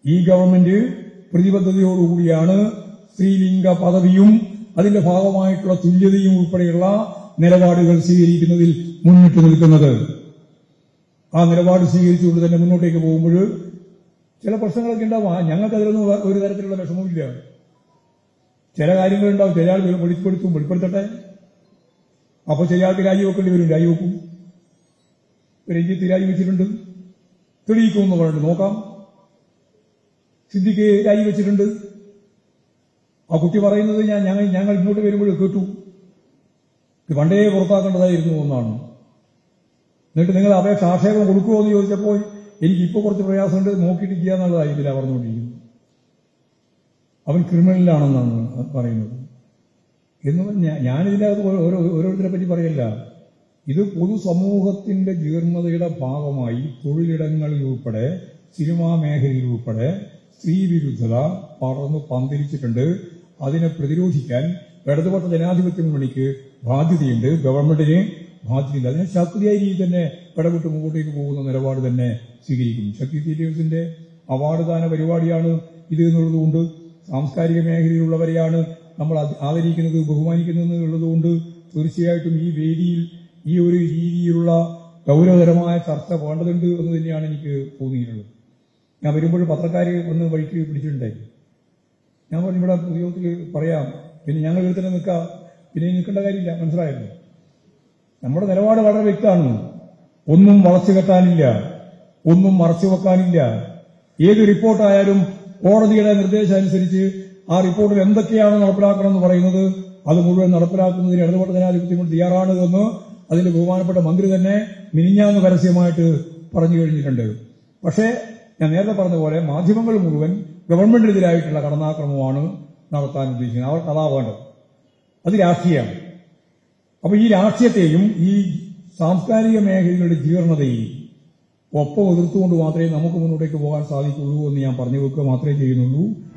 ഈ ഗവൺമെന്റ് പ്രതിബദ്ധതയോടുകൂടിയാണ് സ്ത്രീലിംഗ പദവിയും അതിന്റെ ഭാഗമായിട്ടുള്ള തുല്യതയും ഉൾപ്പെടെയുള്ള നിലപാടുകൾ സ്വീകരിക്കുന്നതിൽ മുന്നിട്ട് നിൽക്കുന്നത് ആ നിലപാട് സ്വീകരിച്ചുകൊണ്ട് തന്നെ മുന്നോട്ടേക്ക് പോകുമ്പോൾ ചില പ്രശ്നങ്ങളൊക്കെ ഉണ്ടാവും ആ, ഞങ്ങൾക്കതിലൊന്നും ഒരു തരത്തിലുള്ള വിഷമവുമില്ല ചില കാര്യങ്ങളുണ്ടാവും ചില ആൾ വെളിപ്പെടുത്തും വെളിപ്പെടുത്തട്ടെ അപ്പൊ ചില ആൾക്ക് രാജിവെക്കേണ്ടി വരും രാജിവെക്കും രഞ്ജിത്ത് രാജിവെച്ചിട്ടുണ്ട് തെളിയിക്കുമെന്ന് പറഞ്ഞിട്ട് നോക്കാം സിദ്ദിഖ് രാജിവെച്ചിട്ടുണ്ട് ആ കുട്ടി പറയുന്നത് ഞാൻ ഞങ്ങൾ ഞങ്ങൾ ഇങ്ങോട്ട് വരുമ്പോൾ കേട്ടു ഇത് പണ്ടേ പുറത്താക്കേണ്ടതായിരുന്നു എന്നാണ് എന്നിട്ട് നിങ്ങൾ അപേക്ഷ ആക്ഷേപം കൊടുക്കുമോ എന്ന് ചോദിച്ചപ്പോൾ എനിക്ക് ഇപ്പോൾ കുറച്ച് പ്രയാസമുണ്ട് നോക്കിയിട്ട് ചെയ്യാന്നുള്ളതായി ഇതിലാ പറഞ്ഞുകൊണ്ടിരിക്കുന്നത് അവൻ ക്രിമിനലാണെന്നാണ് പറയുന്നത് എന്ന് പറഞ്ഞാൽ ഞാനിതിനകത്ത് ഓരോ- ഓരോ- ഓരോരുത്തരെ പറ്റി പറയല്ല ഇത് പൊതുസമൂഹത്തിന്റെ ജീർണതയുടെ ഭാഗമായി തൊഴിലിടങ്ങളിൽ ഉൾപ്പെടെ സിനിമാ മേഖലയിൽ ഉൾപ്പെടെ സ്ത്രീവിരുദ്ധത പടർന്നു പന്തിരിച്ചിട്ടുണ്ട് അതിനെ പ്രതിരോധിക്കാൻ ഇടതുപക്ഷ ജനാധിപത്യ മുന്നണിക്ക് ബാധ്യതയുണ്ട് ഗവൺമെന്റിന് ബാധ്യതയില്ല അതിനെ ശക്തിയായ രീതിയിൽ തന്നെ ഇടപെട്ട് മുമ്പോട്ടേക്ക് പോകുന്ന നിലപാട് തന്നെ സ്വീകരിക്കും ശക്തി തിയേറ്റേഴ്സിന്റെ അവാർഡ് ദാന പരിപാടിയാണ് ഇത് എന്നുള്ളതുകൊണ്ട് സാംസ്കാരിക മേഖലയിലുള്ളവരെയാണ് നമ്മൾ അത് ആദരിക്കുന്നത് ബഹുമാനിക്കുന്നത് എന്നുള്ളതുകൊണ്ട് തീർച്ചയായിട്ടും ഈ വേദിയിൽ ഈ ഒരു രീതിയിലുള്ള ഗൗരവതരമായ ചർച്ച വേണ്ടതുണ്ട് എന്ന് തന്നെയാണ് എനിക്ക് തോന്നിയിട്ടുള്ളത് ഞാൻ വരുമ്പോൾ പത്രക്കാര് ഒന്ന് വഴിക്ക് പിടിച്ചിട്ടുണ്ടായി ഞാൻ പറഞ്ഞു ഇവിടെ ഉദ്യോഗത്തിൽ പറയാം പിന്നെ ഞങ്ങൾ ഇവിടെ തന്നെ നിൽക്കാം പിന്നെ ഇനി നിൽക്കേണ്ട കാര്യമില്ല മനസ്സിലായല്ലോ നമ്മുടെ നിലപാട് വളരെ വ്യക്തമാണ് ഒന്നും വളച്ചു കെട്ടാനില്ല ഒന്നും മറച്ചു വെക്കാനില്ല ഏത് റിപ്പോർട്ടായാലും കോടതിയുടെ നിർദ്ദേശം അനുസരിച്ച് ആ റിപ്പോർട്ടിൽ എന്തൊക്കെയാണ് നടപ്പിലാക്കണം എന്ന് പറയുന്നത് അത് മുഴുവൻ നടപ്പിലാക്കുന്നതിന് ഇടതുപെട്ട ജനാധിപത്യം കൊണ്ട് തയ്യാറാണ് എന്ന് അതിന്റെ ബഹുമാനപ്പെട്ട മന്ത്രി തന്നെ മിനിഞ്ഞാന്ന് പരസ്യമായിട്ട് പറഞ്ഞു കഴിഞ്ഞിട്ടുണ്ട് പക്ഷേ ഞാൻ നേരത്തെ പറഞ്ഞ പോലെ മാധ്യമങ്ങൾ മുഴുവൻ ഗവൺമെന്റിനെതിരായിട്ടുള്ള കടന്നാക്രമണമാണ് നടത്താൻ ഉദ്ദേശിക്കുന്നത് അവർക്ക് അതാ വേണ്ടത് അത് രാഷ്ട്രീയമാണ് അപ്പൊ ഈ രാഷ്ട്രീയത്തെയും ഈ സാംസ്കാരിക മേഖലകളുടെ ജീർണതയെയും ഒപ്പം എതിർത്തുകൊണ്ട് മാത്രമേ നമുക്ക് മുന്നോട്ടേക്ക് പോകാൻ സാധിക്കുള്ളൂ എന്ന് ഞാൻ പറഞ്ഞു വെക്കുക മാത്രമേ ചെയ്യുന്നുള്ളൂ